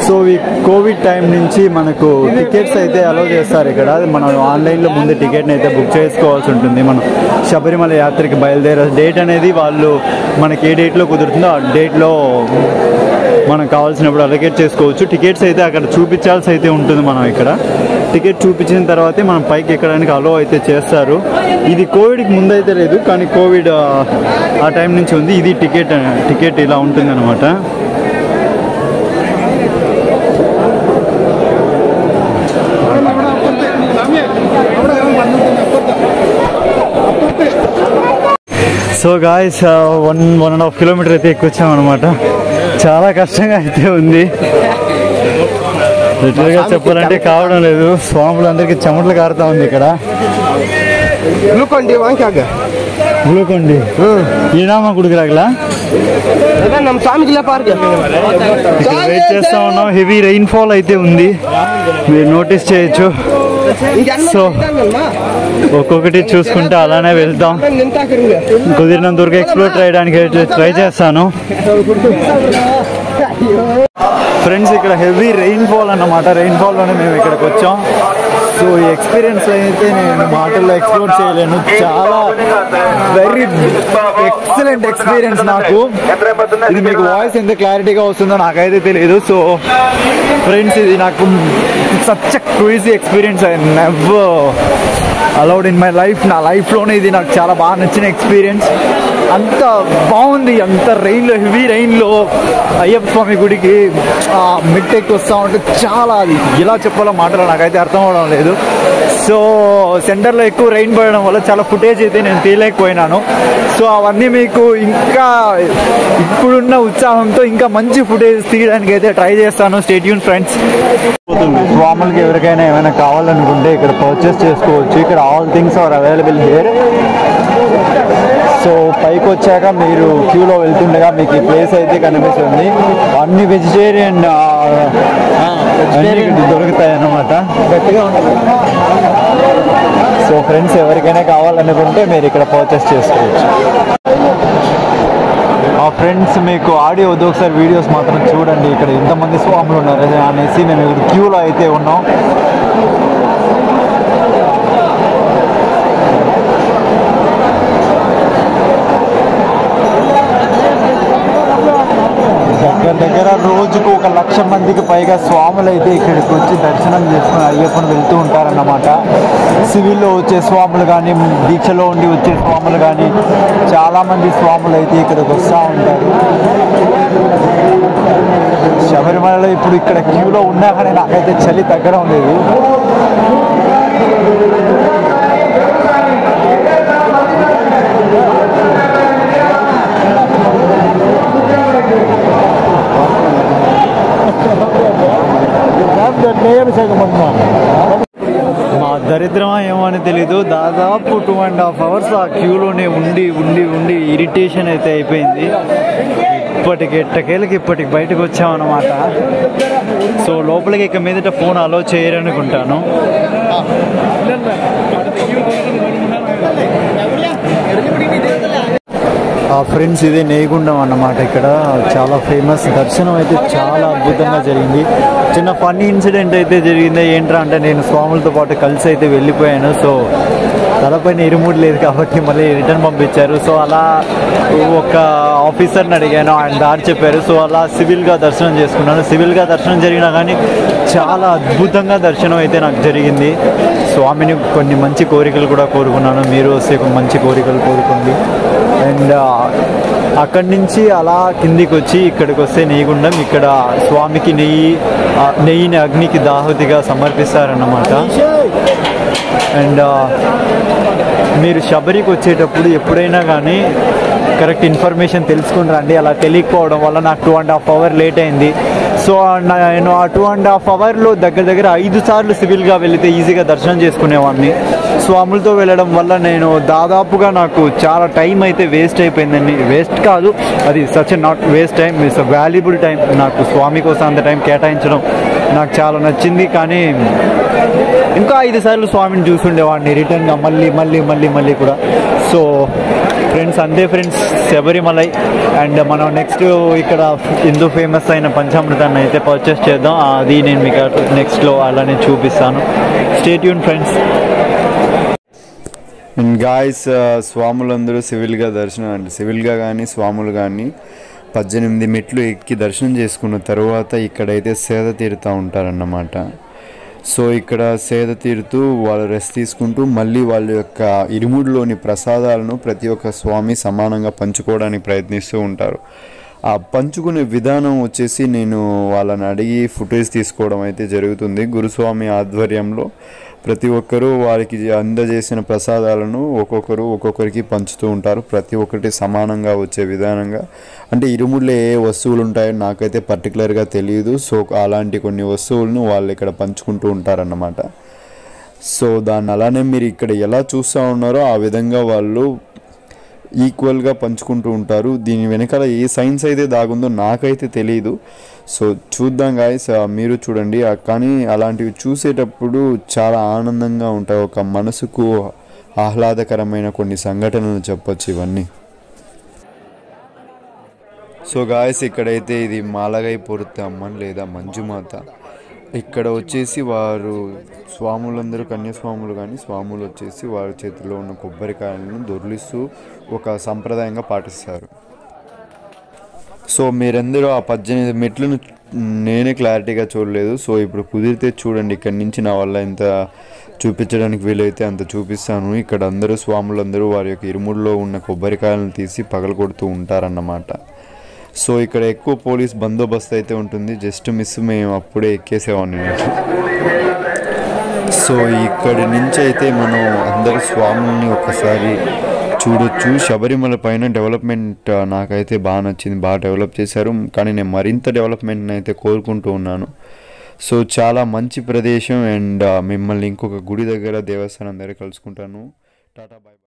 so ఈ Covid time నుంచి మనకు టికెట్స్ అయితే అలౌ చేస్తారు ఇక్కడ మనం ఆన్లైన్లో ముందు టికెట్ని అయితే బుక్ చేసుకోవాల్సి ఉంటుంది మనం శబరిమల యాత్రకి బయలుదేరే డేట్ అనేది వాళ్ళు మనకి ఏ డేట్లో కుదురుతుందో ఆ డేట్లో మనం కావాల్సినప్పుడు అలొకేట్ చేసుకోవచ్చు టికెట్స్ అయితే అక్కడ చూపించాల్సి అయితే ఉంటుంది మనం ఇక్కడ టికెట్ చూపించిన తర్వాతే మనం పైకి ఎక్కడానికి అలో అయితే చేస్తారు ఇది కోవిడ్కి ముందు అయితే లేదు కానీ కోవిడ్ ఆ, ఆ టైం నుంచి ఉంది ఇది టికెట్ టికెట్ ఇలా ఉంటుంది అనమాట so guys one one and half kilometre అయితే ఎక్కువ అనమాట చాలా కష్టంగా అయితే ఉంది లిటరల్గా చెప్పాలంటే కావడం లేదు స్వాములందరికీ చెమటలు కారుతా ఉంది ఇక్కడ ಗ್ಲೂಕಾನ್ ಡಿ ವಾಂಕ್ಯಾಗ గ్లూకోండి ఈనామా కుడికిరాగలా ಅದೇ ನಮ್ಮ ಸ್ವಾಮಿಗಿಲ್ಲ ಪಾರ್ಕ್ ఇక్కడ వెయిట్ చేస్తా ఉన్నాం హెవీ రెయిన్ ఫాల్ అయితే ఉంది మీరు నోటీస్ చేయొచ్చు సో ఒక్కొక్కటి చూసుకుంటే అలానే వెళ్తాం ನಿಂತಾಕಿರಂಗ కుదిరినంత వరకు ఎక్స్ప్లోర్ చేయడానికి ట్రై చేస్తాను ఫ్రెండ్స్ ఇక్కడ హెవీ రెయిన్ ఫాల్ అన్నమాట రెయిన్ ఫాల్లోనే మేము ఇక్కడికి వచ్చాం సో ఈ ఎక్స్పీరియన్స్ అయితే నేను మాటల్లో ఎక్స్ప్లోర్ చేయలేను చాలా వెరీ ఎక్సలెంట్ ఎక్స్పీరియన్స్ నాకు ఇది మీకు వాయిస్ ఎంత క్లారిటీగా వస్తుందో నాకైతే తెలియదు సో ఫ్రెండ్స్ ఇది నాకు such crazy experience I never allowed in my life నా లైఫ్లోనే ఇది నాకు చాలా బాగా నచ్చిన ఎక్స్పీరియన్స్ అంత బాగుంది అంత రెయిన్లో హెవీ రెయిన్లో అయ్యప్ప స్వామి గుడికి ఆ మిడ్ ఎక్కి వస్తూ ఉంటే చాలా అది ఎలా చెప్పాలో మాటలు నాకైతే అర్థం అవడం లేదు సో సెంటర్లో ఎక్కువ రెయిన్ పడడం వల్ల చాలా ఫుటేజ్ అయితే నేను తీయలేకపోయినాను సో అవన్నీ మీకు ఇంకా ఇప్పుడున్న ఉత్సాహంతో ఇంకా మంచి ఫుటేజ్ తీయడానికి అయితే ట్రై చేస్తాను స్టేట్యూన్ ఫ్రెండ్స్ స్వాములకి ఎవరికైనా ఏమైనా కావాలనుకుంటే ఇక్కడ పర్చేస్ చేసుకోవచ్చు ఇక్కడ all things are available here so పైకి వచ్చాక మీరు క్యూలో వెళ్తుండగా మీకు ఈ ప్లేస్ అయితే కనిపిస్తుంది అన్ని వెజిటేరియన్ దొరుకుతాయి అన్నమాట సో ఫ్రెండ్స్ ఎవరికైనా కావాలనుకుంటే మీరు ఇక్కడ పర్చేస్ చేసుకోవచ్చు ఆ ఫ్రెండ్స్ మీకు ఆడియో వద్దు ఒకసారి వీడియోస్ మాత్రం చూడండి ఇక్కడ ఎంతమంది స్వాములు ఉన్నారు అనేసి మేము ఇక్కడ క్యూలో అయితే ఉన్నాం దగ్గర దగ్గర రోజుకు ఒక లక్ష మందికి పైగా స్వాములు అయితే ఇక్కడికి వచ్చి దర్శనం చేసుకుని అయ్యప్పని వెళ్తూ ఉంటారన్నమాట సివిల్లో వచ్చే స్వాములు కానీ దీక్షలో ఉండి వచ్చే స్వాములు కానీ చాలామంది స్వాములు అయితే ఇక్కడికి వస్తూ ఉంటారు శబరిమలలో ఇప్పుడు ఇక్కడ క్యూలో ఉన్నా కానీ నాకైతే చలి తగ్గడం లేదు మా దరిద్రమా ఏమో అని తెలీదు దాదాపు టూ అండ్ హాఫ్ అవర్స్ ఆ క్యూలోనే ఉండి ఉండి ఉండి ఇరిటేషన్ అయితే అయిపోయింది ఇప్పటికి ఎట్టకేళ్ళకి ఇప్పటికి బయటకు వచ్చామన్నమాట సో లోపలికి ఇక మీదట ఫోన్ అలో చేయరనుకుంటాను ఆ ఫ్రెండ్స్ ఇదే నేయగుండం అన్నమాట ఇక్కడ చాలా ఫేమస్ దర్శనం అయితే చాలా అద్భుతంగా జరిగింది చిన్న ఫన్నీ ఇన్సిడెంట్ అయితే జరిగింది ఏంట్రా అంటే నేను స్వాములతో పాటు కలిసి అయితే వెళ్ళిపోయాను సో తలపైన ఇరుముడు లేదు కాబట్టి మళ్ళీ రిటర్న్ పంపించారు సో అలా ఒక ఆఫీసర్ని అడిగాను ఆయన దారి చెప్పారు సో అలా సివిల్గా దర్శనం చేసుకున్నాను సివిల్గా దర్శనం జరిగినా కానీ చాలా అద్భుతంగా దర్శనం అయితే నాకు జరిగింది స్వామిని కొన్ని మంచి కోరికలు కూడా కోరుకున్నాను మీరు వస్తే కొన్ని మంచి కోరికలు కోరుకోండి అండ్ అక్కడి నుంచి అలా కిందికి వచ్చి ఇక్కడికి వస్తే నెయ్యగుండం ఇక్కడ స్వామికి నెయ్యి ఆ నెయ్యిని అగ్నికి దాహుతిగా సమర్పిస్తారన్నమాట అండ్ మీరు శబరికి వచ్చేటప్పుడు ఎప్పుడైనా కానీ కరెక్ట్ ఇన్ఫర్మేషన్ తెలుసుకుని రండి అలా తెలియకపోవడం వల్ల నాకు two and half hour late అయింది సో నేను ఆ టూ అండ్ హాఫ్ అవర్లో దగ్గర దగ్గర ఐదు సార్లు సివిల్గా వెళితే ఈజీగా దర్శనం చేసుకునేవాడిని స్వాములతో వెళ్ళడం వల్ల నేను దాదాపుగా నాకు చాలా టైం అయితే వేస్ట్ అయిపోయిందండి వేస్ట్ కాదు అది such not waste time it's valuable time నాకు స్వామి కోసం అంత టైం కేటాయించడం నాకు చాలా నచ్చింది కానీ ఇంకా ఐదు సార్లు స్వామిని చూసుండేవాడిని రిటర్న్గా మళ్ళీ మళ్ళీ మళ్ళీ మళ్ళీ కూడా సో ఫ్రెండ్స్ అంతే ఫ్రెండ్స్ శబరిమలై అండ్ మనం నెక్స్ట్ ఇక్కడ హిందూ ఫేమస్ అయిన పంచామృతాన్ని అయితే పర్చేస్ చేద్దాం అది నేను మీకు నెక్స్ట్లో అలానే చూపిస్తాను స్టేట్యూన్ ఫ్రెండ్స్ అండ్ గాయస్ స్వాములందరూ సివిల్గా దర్శనం అంటే సివిల్గా కానీ స్వాములు కానీ పద్దెనిమిది మెట్లు ఎక్కి దర్శనం చేసుకున్న తర్వాత ఇక్కడైతే సేద తీరుతూ ఉంటారన్నమాట సో ఇక్కడ సేద తీరుతూ వాళ్ళు రెస్ట్ తీసుకుంటూ మళ్ళీ వాళ్ళ యొక్క ఇరుముడిలోని ప్రసాదాలను ప్రతి ఒక్క స్వామి సమానంగా పంచుకోవడానికి ప్రయత్నిస్తూ ఉంటారు ఆ పంచుకునే విధానం వచ్చేసి నేను వాళ్ళని అడిగి ఫుటేజ్ తీసుకోవడం అయితే జరుగుతుంది గురుస్వామి ఆధ్వర్యంలో ప్రతి ఒక్కరూ వారికి అందజేసిన ప్రసాదాలను ఒక్కొక్కరు ఒక్కొక్కరికి పంచుతూ ఉంటారు ప్రతి ఒక్కటి సమానంగా వచ్చే విధానంగా అంటే ఇరుముడిలో ఏ వస్తువులు ఉంటాయో నాకైతే పర్టికులర్గా తెలియదు సో అలాంటి కొన్ని వస్తువులను వాళ్ళు ఇక్కడ పంచుకుంటూ ఉంటారన్నమాట సో దాన్ని అలానే మీరు ఇక్కడ ఎలా చూస్తూ ఉన్నారో ఆ విధంగా వాళ్ళు ఈక్వల్గా పంచుకుంటూ ఉంటారు దీని వెనకాల ఏ సైన్స్ అయితే దాగుందో నాకైతే తెలియదు సో చూద్దాం గాయస్ మీరు చూడండి ఆ కానీ అలాంటివి చూసేటప్పుడు చాలా ఆనందంగా ఉంటాయి ఒక మనసుకు ఆహ్లాదకరమైన కొన్ని సంఘటనలు చెప్పొచ్చు ఇవన్నీ సో గాయస్ ఇక్కడైతే ఇది మాలగై పొరుత అమ్మన్ లేదా మంజుమాత ఇక్కడ వచ్చేసి వారు స్వాములందరూ కన్యాస్వాములు కానీ స్వాములు వచ్చేసి వారి చేతిలో ఉన్న కొబ్బరికాయలను దొర్లిస్తూ ఒక సంప్రదాయంగా పాటిస్తారు సో మీరందరూ ఆ పద్దెనిమిది మెట్లను నేనే క్లారిటీగా చూడలేదు సో ఇప్పుడు కుదిరితే చూడండి ఇక్కడి నుంచి నా వల్ల ఎంత చూపించడానికి వీలైతే అంత చూపిస్తాను ఇక్కడ అందరూ స్వాములందరూ వారి యొక్క ఇరుముడిలో ఉన్న కొబ్బరికాయలను తీసి పగలగొడుతూ ఉంటారన్నమాట సో ఇక్కడ ఎక్కువ పోలీస్ బందోబస్తు అయితే ఉంటుంది జస్ట్ మిస్ మేము అప్పుడే ఎక్కేసేవాడిని నేను సో ఇక్కడి నుంచి అయితే మనం అందరు స్వాముల్ని ఒకసారి చూడొచ్చు శబరిమల పైన డెవలప్మెంట్ ఆ, నాకైతే బాగా నచ్చింది బాగా డెవలప్ చేశారు కానీ నేను మరింత డెవలప్మెంట్ని అయితే కోరుకుంటూ ఉన్నాను సో చాలా మంచి ప్రదేశం అండ్ మిమ్మల్ని ఇంకొక గుడి దగ్గర దేవస్థానం దగ్గర కలుసుకుంటాను టాటా బాయ్